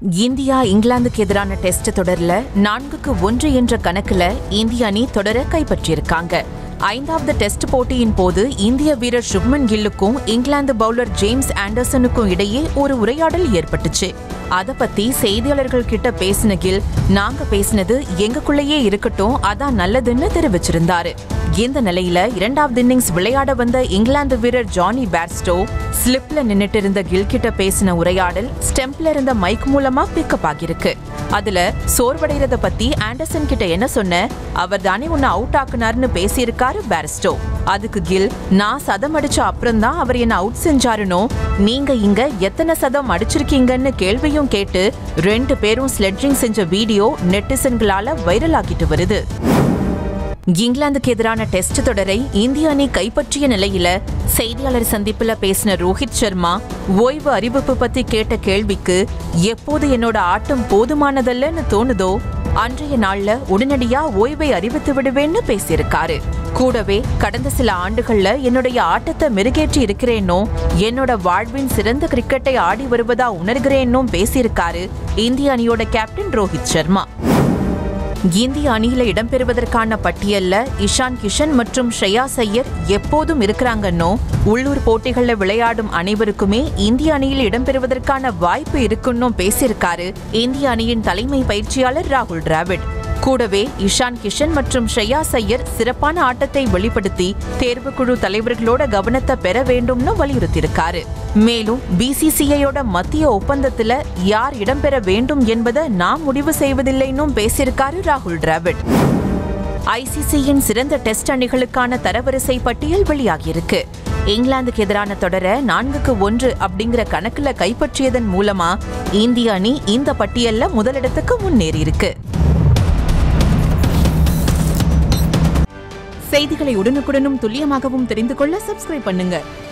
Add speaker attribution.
Speaker 1: India இங்கிலாந்துக்கு எதிரான test தொடர்ல நான்குக்கு ஒன்று என்ற கணக்குல இந்திய அணி தொடர கைப்பற்றியிருக்காங்க ஐந்தாவது டெஸ்ட் போட்டியின் போது இந்திய வீரர் சுப்மன் கில்லுக்கும் இங்கிலாந்து பவுலர் ஜேம்ஸ் ஆண்டர்சனுக்கும் இடையே ஒரு உரையாடல் ஏற்பட்டுச்சு அத பத்தி செய்தியாளர்கள் கிட்ட பேசின கில் நாங்க பேசினது எங்களுக்குள்ளேயே இருக்கட்டும் அதான் நல்லதுன்னு தெரிவிச்சிருந்தாரு இந்த நிலையில இரண்டாவது இன்னிங்ஸ் விளையாட வந்த இங்கிலாந்து வீரர் ஜானி பேர்ஸ்டோ ஸ்லிப்ல நின்னுட்டு இருந்த கில் கிட்ட பேசின உரையாடல் ஸ்டெம்ப்ல இருந்த மைக் மூலமா பிக்கப் ஆகியிருக்கு அதுல சோர்வடைறத பத்தி ஆண்டர்சன் கிட்ட என்ன சொன்ன அவர் தானே உன்னை அவுட் ஆக்குனாருன்னு பேசியிருக்காரு பேர்ஸ்டோ அதுக்கு கில் நான் சதம் அடிச்ச அப்புறம் தான் அவர் என்ன அவுட் செஞ்சாருனோ நீங்க இங்க எத்தனை சதம் அடிச்சிருக்கீங்கன்னு கேள்வியும் கேட்டு ரெண்டு பேரும் ஸ்லெட்ஜிங் செஞ்ச வீடியோ நெட்டிசன்களால வைரல் ஆகிட்டு வருது இங்கிலாந்துக்கு எதிரான டெஸ்ட் தொடரை இந்திய அணி கைப்பற்றிய நிலையில செய்தியாளர் சந்திப்புல பேசின ரோஹித் சர்மா ஓய்வு அறிவிப்பு பத்தி கேட்ட கேள்விக்கு எப்போது என்னோட ஆட்டம் போதுமானதல்லன்னு தோணுதோ அன்றைய நாள்ல உடனடியா ஓய்வை அறிவித்து விடுவேன்னு பேசியிருக்காரு கூடவே கடந்த சில ஆண்டுகள்ல என்னுடைய ஆட்டத்தை மெருகேற்றி இருக்கிறேனோ என்னோட வாழ்வின் சிறந்த கிரிக்கெட்டை ஆடி வருவதா உணர்கிறேன்னும் பேசியிருக்காரு இந்திய அணியோட கேப்டன் ரோஹித் சர்மா இந்திய அணியில இடம்பெறுவதற்கான பட்டியல்ல இஷான் கிஷன் மற்றும் ஸ்ரேயா சையர் எப்போதும் இருக்கிறாங்கன்னோ உள்ளூர் போட்டிகள்ல விளையாடும் அனைவருக்குமே இந்திய அணியில் இடம்பெறுவதற்கான வாய்ப்பு இருக்குன்னும் பேசியிருக்காரு இந்திய அணியின் தலைமை பயிற்சியாளர் ராகுல் டிராவிட் கூடவே இஷான் கிஷன் மற்றும் ஸ்ரேயா சையர் சிறப்பான ஆட்டத்தை வெளிப்படுத்தி தேர்வுக்குழு தலைவர்களோட கவனத்தை பெற வேண்டும்னு வலியுறுத்தியிருக்காரு மேலும் பிசிசிஐயோட மத்திய ஒப்பந்தத்துல யார் இடம்பெற வேண்டும் என்பதை நாம் முடிவு செய்வதில்லைன்னும் பேசியிருக்காரு ராகுல் டிராவிட் ஐசிசியின் சிறந்த டெஸ்ட் அணிகளுக்கான தரவரிசை பட்டியல் வெளியாகியிருக்கு இங்கிலாந்துக்கு எதிரான தொடர நான்குக்கு ஒன்று அப்படிங்கிற கணக்குல கைப்பற்றியதன் மூலமா இந்திய அணி இந்த பட்டியல்ல முதலிடத்துக்கு முன்னேறியிருக்கு செய்திகளை உடனுக்குடனும் துல்லியமாகவும் தெரிந்து கொள்ள சப்ஸ்கிரைப் பண்ணுங்க